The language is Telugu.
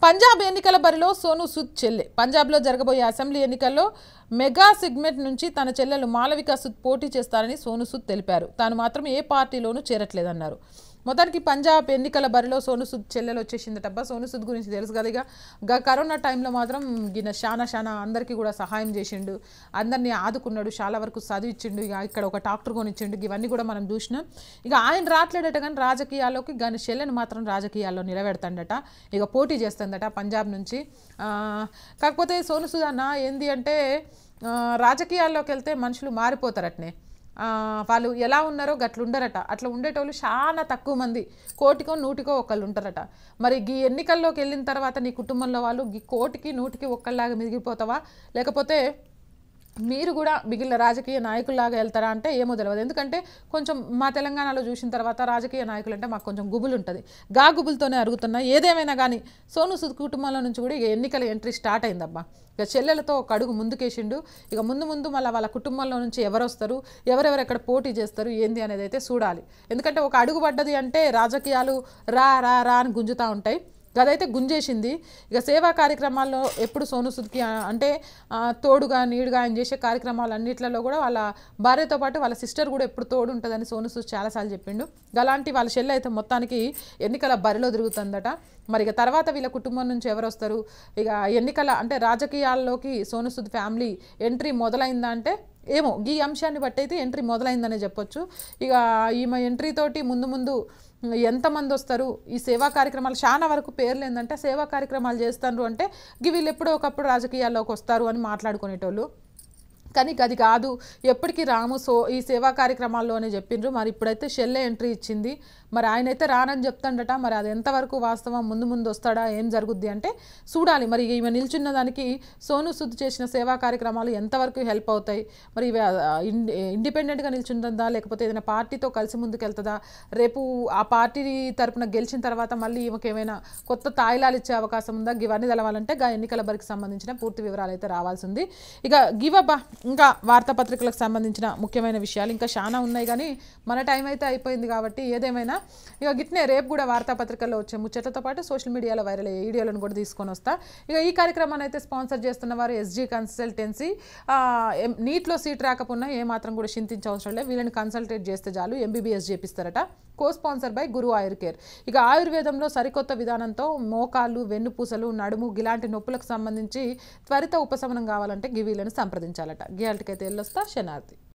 పంజాబ్ ఎన్నికల బరిలో సోను సూద్ చెల్లె పంజాబ్లో జరగబోయే అసెంబ్లీ ఎన్నికల్లో మెగా సిగ్మెంట్ నుంచి తన చెల్లెలు మాలవిక సూద్ పోటీ చేస్తారని సోను సూద్ తెలిపారు తాను మాత్రం ఏ పార్టీలోనూ చేరట్లేదన్నారు మొత్తానికి పంజాబ్ ఎన్నికల బరిలో సోను సూద్ చెల్లెలు వచ్చేసిందటబ్బా సోను సూద్ గురించి తెలుసు కదా ఇక గా కరోనా టైంలో మాత్రం ఈయన శానా శానా అందరికీ కూడా సహాయం చేసిండు అందరినీ ఆదుకున్నాడు చాలా వరకు చదివించిండు ఇక ఇక్కడ ఒక డాక్టర్ కొనిచ్చిండు ఇవన్నీ కూడా మనం చూసినాం ఇక ఆయన రావట్లేడట కానీ రాజకీయాల్లోకి కానీ చెల్లెని మాత్రం రాజకీయాల్లో నిలబెడతాడట ఇక పోటీ చేస్తుందట పంజాబ్ నుంచి ఆ, కాకపోతే సోను సూద్ అన్న ఏంది అంటే ఆ, రాజకీయాల్లోకి వెళ్తే మనుషులు మారిపోతారటనే ఆ, వాళ్ళు ఎలా ఉన్నారో గట్ల ఉండరట అట్లా ఉండేటోళ్ళు చాలా తక్కువ మంది కోటికో నూటికో ఒకళ్ళు ఉంటారట మరి ఈ ఎన్నికల్లోకి వెళ్ళిన తర్వాత నీ కుటుంబంలో వాళ్ళు ఈ కోటికి నూటికి ఒక్కళ్ళలాగా మిగిలిపోతావా లేకపోతే మీరు కూడా మిగిలిన రాజకీయ నాయకుల్లాగా వెళ్తారా అంటే ఏమో తెలియదు ఎందుకంటే కొంచెం మా తెలంగాణలో చూసిన తర్వాత రాజకీయ నాయకులు అంటే మాకు కొంచెం గుబులు ఉంటుంది గా గుబులతోనే అరుగుతున్నా ఏదేమైనా కానీ సోను సుద్ కుటుంబంలో నుంచి కూడా ఇక ఎన్నికల ఎంట్రీ స్టార్ట్ అయిందబ్బా ఇక చెల్లెలతో ఒక అడుగు ముందుకేసిండు ఇక ముందు ముందు మళ్ళీ వాళ్ళ కుటుంబంలో నుంచి ఎవరు వస్తారు ఎవరెవరు ఎక్కడ పోటీ చేస్తారు ఏంది అనేది అయితే చూడాలి ఎందుకంటే ఒక అడుగు పడ్డది అంటే రాజకీయాలు రా రా రా అని గుంజుతూ ఉంటాయి అదైతే గుంజేసింది ఇక సేవా కార్యక్రమాల్లో ఎప్పుడు సోను సుద్కి ఆ, అంటే ఆ, తోడుగా నీడుగా ఆయన చేసే కార్యక్రమాలు అన్నిట్లలో కూడా వాళ్ళ భార్యతో పాటు వాళ్ళ సిస్టర్ కూడా ఎప్పుడు తోడు ఉంటుందని సోను సూద్ చాలాసార్లు చెప్పిండు అలాంటి వాళ్ళ చెల్లి అయితే మొత్తానికి ఎన్నికల బరిలో తిరుగుతుందట మరి ఇక తర్వాత వీళ్ళ కుటుంబం నుంచి ఎవరు వస్తారు ఇక ఎన్నికల అంటే రాజకీయాల్లోకి సోను సూద్ ఫ్యామిలీ ఎంట్రీ మొదలైందా అంటే ఏమో ఈ అంశాన్ని బట్టి అయితే ఎంట్రీ మొదలైందనే చెప్పొచ్చు ఇక ఈమె ఎంట్రీ తోటి ముందు ముందు ఎంతమంది వస్తారు ఈ సేవా కార్యక్రమాలు చాలా వరకు పేర్లు ఏంటంటే సేవా కార్యక్రమాలు చేస్తారు అంటే గి వీళ్ళు ఎప్పుడో ఒకప్పుడు రాజకీయాల్లోకి వస్తారు అని మాట్లాడుకునేటోళ్ళు కానీ అది కాదు ఎప్పటికీ రాము సో ఈ సేవా కార్యక్రమాల్లోనే చెప్పిండ్రు మరి ఇప్పుడైతే షెల్లే ఎంట్రీ ఇచ్చింది మరి ఆయన అయితే రానని చెప్తాడట మరి అది ఎంతవరకు వాస్తవం ముందు ముందు వస్తాడా ఏం జరుగుద్ది అంటే చూడాలి మరి ఈమె నిల్చున్న దానికి సోను సుద్ చేసిన సేవా కార్యక్రమాలు ఎంతవరకు హెల్ప్ అవుతాయి మరి ఇవి ఆ, ఇన్- ఇండిపెండెంట్గా నిల్చుంటుందా లేకపోతే ఏదైనా పార్టీతో కలిసి ముందుకు వెళ్తుందా రేపు ఆ పార్టీ తరపున గెలిచిన తర్వాత మళ్ళీ ఈమెకి ఏమైనా కొత్త తాయిలాలు ఇచ్చే అవకాశం ఉందా ఇవన్నీ తెలవాలంటే గా ఎన్నికల బరికి సంబంధించిన పూర్తి వివరాలు అయితే రావాల్సి ఉంది ఇక గివబ్బా ఇంకా వార్తాపత్రికలకు సంబంధించిన ముఖ్యమైన విషయాలు ఇంకా చాలా ఉన్నాయి కానీ మన టైం అయితే అయిపోయింది కాబట్టి ఏదేమైనా ఇక గిట్నే రేపు కూడా వార్తాపత్రికల్లో వచ్చే ముచ్చట్లతో పాటు సోషల్ మీడియాలో వైరల్ అయ్యే వీడియోలను కూడా తీసుకొని వస్తా ఇక ఈ కార్యక్రమాన్ని అయితే స్పాన్సర్ చేస్తున్న వారు ఎస్జీ కన్సల్టెన్సీ నీట్లో సీట్ రాకపోయినా ఏ మాత్రం కూడా చింతించే అవసరం లేదు వీళ్ళని కన్సల్టేట్ చేస్తే చాలు ఎంబీబీఎస్ చేపిస్తారట co sponsor by Guru Ayur care ఇక ఆయుర్వేదంలో సరికొత్త విధానంతో మోకాళ్ళు వెన్నుపూసలు నడుము ఇలాంటి నొప్పులకు సంబంధించి త్వరిత ఉపశమనం కావాలంటే గివీలను సంప్రదించాలట గియాల్టికైతే వెళ్ళొస్తా శనార్థి